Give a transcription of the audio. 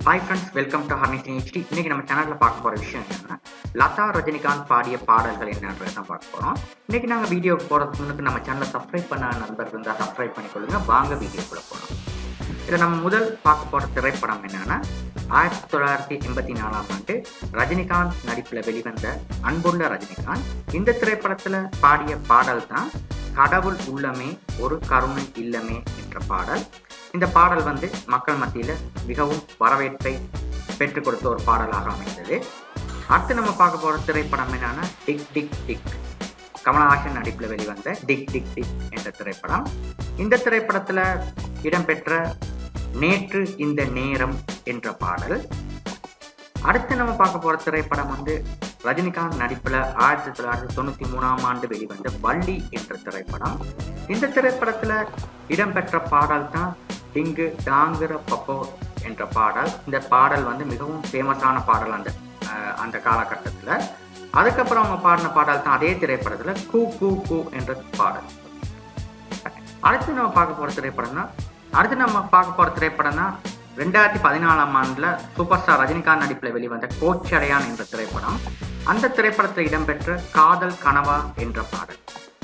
hi friends welcome to Harnish HD இன்னைக்கு நம்ம சேனலில் பார்க்க போகிற விஷயம் என்னன்னா லதா ரஜினிகாந்த் பாடிய பாடல்கள் என்னன்றதை தான் பார்க்க போகிறோம் இன்னைக்கு நாங்கள் வீடியோக்கு போகிறதுக்கு முன்னுக்கு நம்ம சேனலை சப்ஸ்கிரைப் பண்ண நண்பர் இருந்தால் சப்ஸ்கிரைப் பண்ணிக்கொள்ளுங்க வாங்க வீடியோக்குள்ள போகலாம் இதில் நம்ம முதல் பார்க்க போகிற திரைப்படம் என்னன்னா ஆயிரத்தி தொள்ளாயிரத்தி எண்பத்தி நாலாம் ஆண்டு ரஜினிகாந்த் நடிப்பில் வெளிவந்த அன்புள்ள ரஜினிகாந்த் இந்த திரைப்படத்தில் பாடிய பாடல் தான் கடவுள் உள்ளமே ஒரு கருணை இல்லமே என்ற பாடல் இந்த பாடல் வந்து மக்கள் மத்தியில் மிகவும் வரவேற்பை பெற்றுக் கொடுத்த ஒரு பாடலாக அமைந்தது அடுத்து நம்ம பார்க்க போகிற திரைப்படம் என்னன்னா டிக் டிக் டிக் கமலஹாசன் நடிப்பில் வெளிவந்த டிக் டிக் டிக் என்ற திரைப்படம் இந்த திரைப்படத்தில் இடம்பெற்ற நேற்று இந்த நேரம் என்ற பாடல் அடுத்து நம்ம பார்க்க போற திரைப்படம் வந்து ரஜினிகாந்த் நடிப்புல ஆயிரத்தி தொள்ளாயிரத்தி தொண்ணூத்தி மூணாம் ஆண்டு வெளிவந்த வள்ளி என்ற திரைப்படம் இந்த திரைப்படத்துல இடம்பெற்ற பாடல் தான் டிங்கு டாங்குற பப்போ என்ற பாடல் இந்த பாடல் வந்து மிகவும் ஃபேமஸான பாடல் அந்த அஹ், அந்த காலகட்டத்துல அதுக்கப்புறம் அவங்க பாடின பாடல் தான் அதே திரைப்படத்துல கூ கூ கூ என்ற பாடல் அடுத்து நம்ம பார்க்க போற திரைப்படம் தான் அடுத்து நம்ம பார்க்க போற திரைப்படம் தான் ரெண்டாயிரத்தி பதினாலாம் ஆண்டுல சூப்பர் ஸ்டார் ரஜினிகாந்த் நடிப்பில் வெளிவந்த கோச்சடையான் என்ற திரைப்படம் அந்த திரைப்படத்தில் இடம்பெற்ற காதல் கனவா என்ற பாடல்